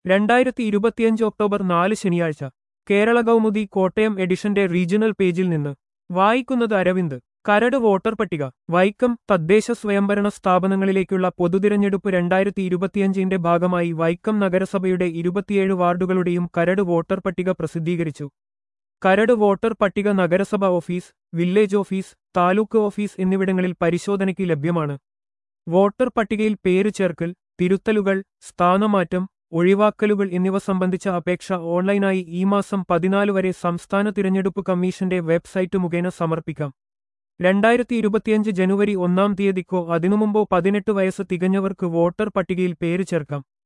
രണ്ടായിരത്തി ഇരുപത്തിയഞ്ച് ഒക്ടോബർ നാല് ശനിയാഴ്ച കേരള കൗമുദി കോട്ടയം എഡിഷന്റെ റീജിയണൽ പേജിൽ നിന്ന് വായിക്കുന്നത് അരവിന്ദ് കരട് വോട്ടർ പട്ടിക വൈക്കം തദ്ദേശ സ്വയംഭരണ സ്ഥാപനങ്ങളിലേക്കുള്ള പൊതുതിരഞ്ഞെടുപ്പ് രണ്ടായിരത്തി ഇരുപത്തിയഞ്ചിന്റെ ഭാഗമായി വൈക്കം നഗരസഭയുടെ ഇരുപത്തിയേഴ് വാർഡുകളുടെയും കരട് വോട്ടർ പട്ടിക പ്രസിദ്ധീകരിച്ചു കരട് വോട്ടർ പട്ടിക നഗരസഭ office village office taluk office എന്നിവിടങ്ങളിൽ പരിശോധനയ്ക്ക് ലഭ്യമാണ് വോട്ടർ പട്ടികയിൽ പേര് ചേർക്കൽ തിരുത്തലുകൾ സ്ഥാനമാറ്റം ഒഴിവാക്കലുകൾ എന്നിവ സംബന്ധിച്ച അപേക്ഷ ഓൺലൈനായി ഈ മാസം പതിനാല് വരെ സംസ്ഥാന തിരഞ്ഞെടുപ്പ് കമ്മീഷന്റെ വെബ്സൈറ്റ് മുഖേന സമർപ്പിക്കാം രണ്ടായിരത്തി ഇരുപത്തിയഞ്ച് ജനുവരി ഒന്നാം തീയതിക്കോ അതിനുമുമ്പോ പതിനെട്ട് വയസ്സ് തികഞ്ഞവർക്ക് വോട്ടർ പട്ടികയിൽ പേര് ചേർക്കാം